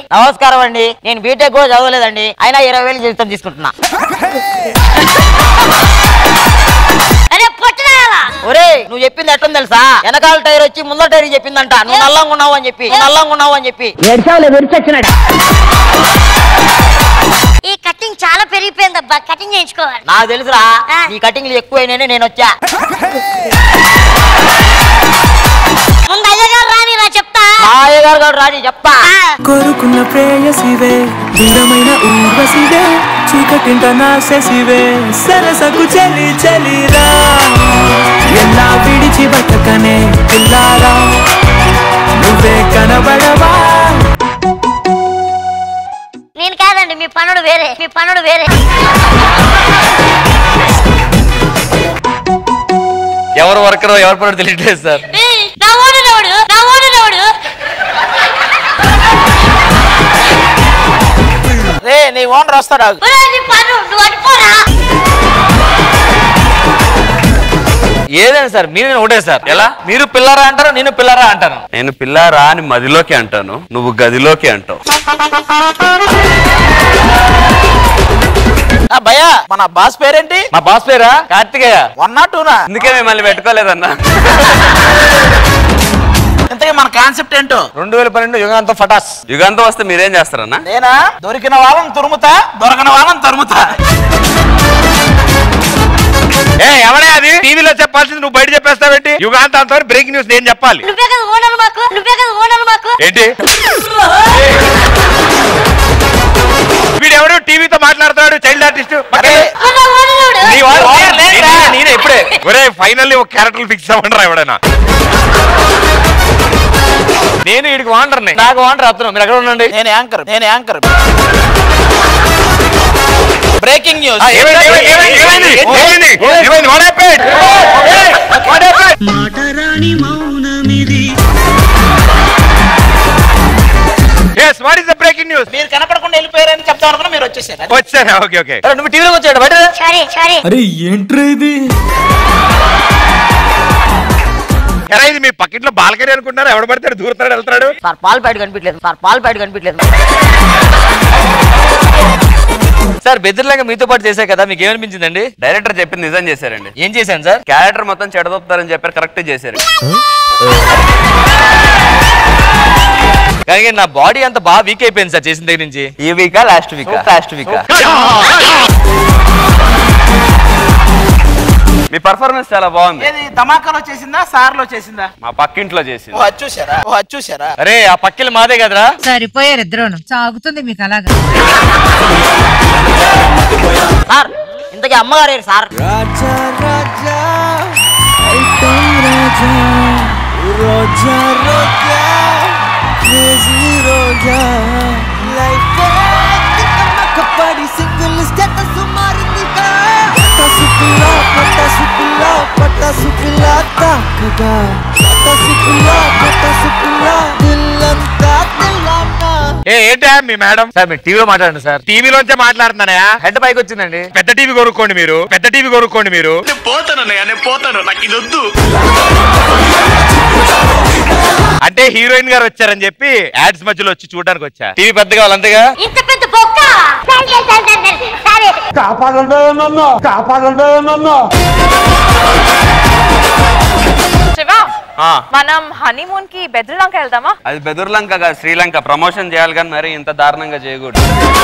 నమస్కారం అండి నేను బీటెక్ కూడా చదవలేదండి అయినా ఇరవై వేలు జీతం తీసుకుంటున్నా అరే పొట్టనాయాలా ఒరే నువ్వు చెప్పింది ఎట్లుంది తెలుసా వెనకాల టైర్ వచ్చి ముందర టైర్ చెప్పిందంట నువ్వు నల్లంగా ఉన్నావు అని చెప్పి నువ్వు నల్లంగా ఉన్నావు అని చెప్పి ఈ కటింగ్ చాలా పెరిగిపోయింది అబ్బా కటింగ్ చేయించుకోవాలి నాకు తెలుసురా ఆ. ఈ కటింగ్లు ఎక్కువైనాయని నేను వచ్చా ముందు అయ్యగారు రాని నా చెప్తా మా అయ్యగారు గారు రాని చెప్తా ఆ, కోరుకున్న ప్రేయసివే దూరమైన ఊర్వశివే చీకటింట నాశసివే సరసకు చలి చలిరా ఎలా విడిచి బతకనే పిల్లారా నువ్వే కనబడవా నేను కాదండి మీ పనుడు వేరే మీ పనుడు వేరే ఎవరు వర్కర్ ఎవరు పడో తెలియట్లేదు సార్ ఏయ్, నా ఓనర్ ఎవడు నా ఓనర్ ఎవడు రే నీ ఓనర్ వస్తాడు ఆగు. ఒరేయ్, నీ పను నువ్వు అడిపోరా ఏదైనా సార్ మీరు నేను ఒకటే సార్ ఎలా మీరు పిల్లరా అంటారు నేను పిల్లరా అంటాను నేను పిల్లారా అని మదిలోకి అంటాను నువ్వు గదిలోకి అంటావు ఆ భయ్యా మన బాస్ పేరేంటి మా బాస్ పేరా కార్తికేయ వన్ నాట్ టూనా అందుకే మిమ్మల్ని పెట్టుకోలేదన్నా ఇంతకీ మన కాన్సెప్ట్ ఏంటో రెండు వేల పన్నెండు యుగాంతం ఫటాస్ యుగాంతం వస్తే మీరేం చేస్తారన్నా నేనా దొరికిన వాళ్ళని తురుముతా దొరకని వాళ్ళని తరుముతా ఏ ఎవడే అది టీవీలో చెప్పాల్సింది నువ్వు బయట చెప్పేస్తావేంటి యుగాంతంతో బ్రేకింగ్ న్యూస్ నేను చెప్పాలి నువ్వే కదా ఓనర్ మాకు నువ్వే కదా ఓనర్ మాకు ఏంటి వీడు ఎవడు టీవీతో మాట్లాడుతున్నాడు చైల్డ్ ఆర్టిస్ట్ అరే, మన ఓనర్ ఎవడు నీ వాడు- ఓనర్ లేదురా. నేనే- నేనే ఇప్పుడే ఒరే ఫైనల్లీ ఒక క్యారెక్టర్ ఫిక్స్ అవ్వండి ఎవడైనా నేను వీడికి వాండర్ని నాకు వాండర్ అతను మీరు ఎక్కడ ఉండండి నేను యాంకర్ నేను యాంకర్ బ్రేకింగ్ న్యూస్ ఆ, ఏమైంది ఏమైంది ఏమైంది ఏమైంది ఏమైంది ఏమైంది What happened? What happened? Yes, what is the breaking news? మీరు కనపడకుండా వెళ్ళిపోయారని చెప్తాం అనుకున్నా మీరు వచ్చేసారు వచ్చాను ఓకే ఓకే అరే, నువ్వు టీవీలోకి వచ్చాడు బయట రా. సారీ సారీ అరే ఏంట్రా ఇది ఎరా ఇది మీ పక్కింట్లో బాల్కనీ అనుకుంటున్నారు ఎవడు పడతాడు దూరతాడు వెళ్తాడు సార్ పాలు ప్యాడ్ కనిపించలేదు సార్ పాలు ప్యాడ్ కనిపించలేదు సార్ బెదిరిలాగా మీతో పాటు చేశారు కదా మీకు ఏమనిపించిందండి డైరెక్టర్ చెప్పింది నిజం చేశారండి ఏం చేశాను సార్ క్యారెక్టర్ మొత్తం చెడదొప్పుతారని చెప్పారు కరెక్ట్ చేశారు కానీ నా బాడీ అంతా బాగా వీక్ అయిపోయింది సార్ చేసిన దగ్గర నుంచి ఈ వీకా లాస్ట్ వీకా లాస్ట్ వీకా మీ పర్ఫార్మెన్స్ చాలా బాగుంది ఏది ధమాకాలో చేసిందా సార్లో చేసిందా మా పక్కింట్లో చేసింది ఓ అది చూసారా ఓ అది చూసారా అరే ఆ పక్కిలు మాదే కదరా సరిపోయారు ఇద్దరును సాగుతుంది మీకు అలాగా సార్ ఇంతకీ అమ్మగారు ఏరు sir Raja Raja item Raja Roja Roja crazy Roja life కప్పడి సింగిల్ స్టేటస్ మారిందిగా పటాసు పిల్ల పటాసు పిల్ల పటాసు పిల్ల తాకగా పటాసు పిల్ల పటాసు పిల్ల దిల్లంతా దిల్లానా ఏ ఏంటా మీ మేడం సార్ మీరు టీవీలో మాట్లాడండి సార్ టీవీలోంచే మాట్లాడుతున్నానా హెడ్ పైకి వచ్చిందండి పెద్ద టీవీ కొనుక్కోండి మీరు పెద్ద టీవీ కొనుక్కోండి మీరు అంటే హీరోయిన్ గారు వచ్చారని చెప్పి యాడ్స్ మధ్యలో వచ్చి చూడడానికి వచ్చా టీవీ పెద్దగా వాళ్ళంతేగా ఇంత పెద్ద బొక్క సరే సరే సరే సరే శివ ఆ, మనం హనీమూన్ కి బెద్రలంక వెళ్దామా అది బెదుర్లంక కాదు శ్రీలంక ప్రమోషన్ చేయాలి కానీ మరి ఇంత దారుణంగా చేయకూడదు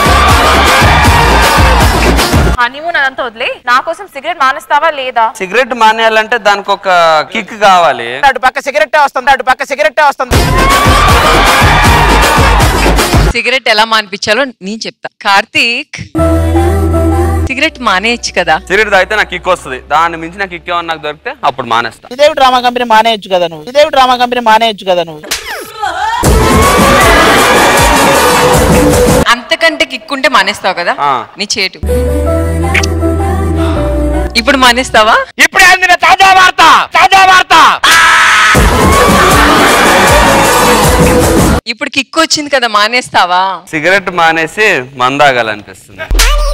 హనీమూన్ అదంతా వదిలే నా కోసం సిగరెట్ మానేస్తావా లేదా సిగరెట్ మానేయాలంటే దానికి ఒక కిక్ కావాలి అటు పక్క సిగరెట్ వస్తుంది అటు పక్క సిగరెట్ వస్తుంది సిగరెట్ ఎలా మానిపించాలో నేను చెప్తా కార్తీక్ సిగరెట్ మానేయచ్చు కదా సిగరెట్ తాగితే నాకు కిక్ వస్తుంది దాన్ని మించి నాకు కిక్ ఏమన్నా నాకు దొరికితే అప్పుడు మానేస్తా ఇదేవి డ్రామా కంపెనీ మానేయచ్చు కదా నువ్వు ఇదేవి డ్రామా కంపెనీ మానేయచ్చు కదా నువ్వు అంతకంటే కిక్కుంటే మానేస్తావు కదా ఆ. నీ చేటు ఇప్పుడు మానేస్తావా ఇప్పుడే అందిన తాజా వార్త తాజా వార్త ఇప్పుడు కిక్ వచ్చింది కదా మానేస్తావా సిగరెట్ మానేసి మందాగాలనిపిస్తుంది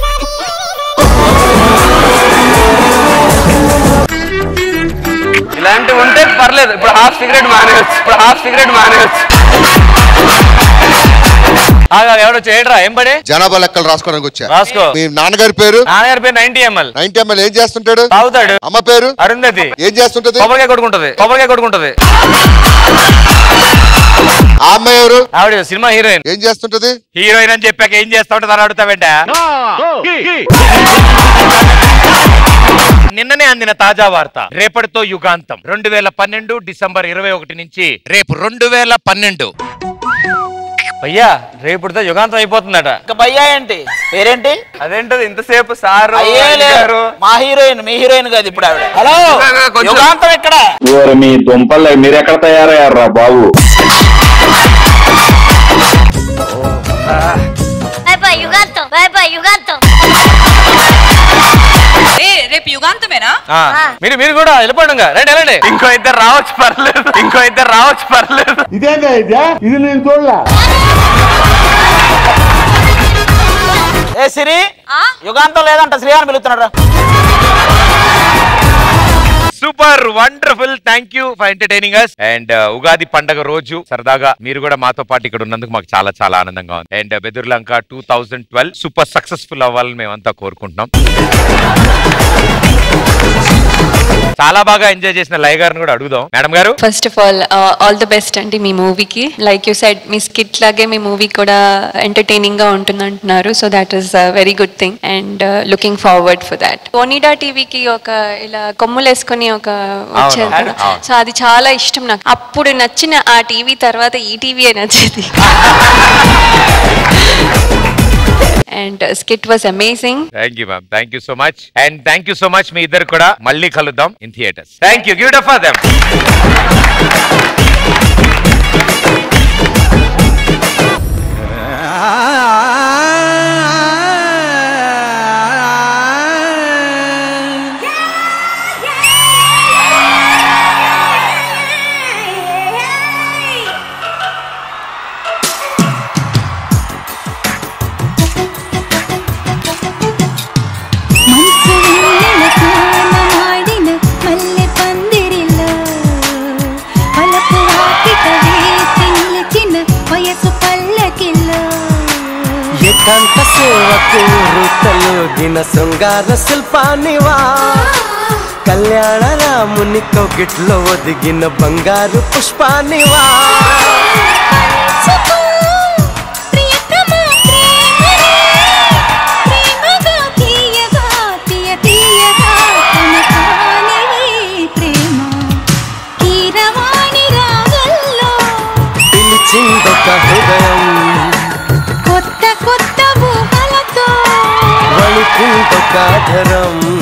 ఇలాంటివి ఉంటే పర్లేదు ఇప్పుడు హాఫ్ సిగరెట్ మానేయచ్చు ఇప్పుడు హాఫ్ సిగరెట్ మానేయచ్చు ఆగా ఎవడో చేయడరా ఏం పడే జనాభా లెక్కలు రాసుకోవడానికి వచ్చా రాసుకో మీ నాన్నగారి పేరు నాన్నగారి పేరు నైన్టీ ఎంఎల్ నైన్టీ ఎంఎల్ ఏం చేస్తుంటాడు తాగుతాడు అమ్మ పేరు అరుంధతి ఏం చేస్తుంటది కొబ్బరికాయ కొట్టుకుంటది కొబ్బరికాయ కొట్టుకుంటది ఆ అమ్మాయి ఎవరు ఆవిడ సినిమా హీరోయిన్ ఏం చేస్తుంటది హీరోయిన్ అని చెప్పాక ఏం చేస్తా ఉంటుంది అని అడుగుతావేంట నిన్ననే అందిన తాజా వార్త రేపటితో యుగాంతం రెండు వేల పన్నెండు డిసెంబర్ ఇరవై ఒకటి నుంచి రేపు రెండు వేల పన్నెండు అయ్యా రేపుడితో యుగాంతం అయిపోతుందట ఇంకా భయ్యా ఏంటి పేరేంటి అదేంటది ఇంతసేపు సారు అయ్యే లేరు మా హీరోయిన్ మీ హీరోయిన్ కాదు ఇప్పుడు ఆవిడ హలో కొంచెం- యుగాంతం ఎక్కడ ఓరి మీ దుంపలు మీరు ఎక్కడ తయారయ్యారా బాబు బాయ్ బాయ్ యుగాంతం బాయ్ బాయ్ యుగాంతం ఏ రేపు యుగాంతమేనా ఆ, మీరు మీరు కూడా వెళ్ళిపోండి ఇంకా. రండి వెళ్ళండి ఇంకో ఇద్దరు రావచ్చు పర్లేదు ఇంకో ఇద్దరు రావచ్చు పర్లేదు ఏ సిరి యుగాంతం లేదంట శ్రీహాన్ పిలుస్తున్నాడు super wonderful thank you for entertaining us and Ugadi పండగ రోజు సరదాగా మీరు కూడా మాతో పాటు ఇక్కడ ఉన్నందుకు మాకు చాలా చాలా ఆనందంగా ఉంది and Bedurulanka two thousand twelve super successful అవ్వాలని మేమంతా కోరుకుంటున్నాం చాలా బాగా ఎంజాయ్ చేసిన లయ గారిని కూడా అడుగుదాం మేడం గారు first of all all the best అండి మీ మూవీకి లైక్ యూ సైడ్ మీ స్కిట్ లాగే మీ మూవీ కూడా ఎంటర్టైనింగ్ గా ఉంటుంది అంటున్నారు so that is very good thing and looking forward for that Onida టీవీకి ఒక ఇలా కొమ్ములు వేసుకొని ఒక వచ్చారు అవును, కదా అవును. సో అది చాలా ఇష్టం నాకు అప్పుడు నచ్చిన ఆ టీవీ తర్వాత ఈ టీవీ నచ్చింది and skit was amazing thank you ma'am thank you so much and thank you so much మీ ఇద్దరు కూడా మళ్ళీ కలుద్దాం in theatres thank you give it for them మనసు వెన్నెలకు నమాడిన మల్లె పందిరిలో పలపు వాకిట వేసి నిలిచిన వయసు పల్లకిలో ఏకాంత సేవకు రుతలుగిన శృంగార శిల్పానివా కళ్యాణ రాముని కోకిట్లో ఒదిగిన బంగారు పుష్పానివా సుకో, ప్రియతమా ప్రేమనే, ప్రేమగా తీయగా, తీయ తీయగా కనకానివి ప్రేమ. కీరవాణి రాగంలో పిలిచిందొక హృదయం కొత్త కొత్త ఊహలతో వణికిందొక ధరం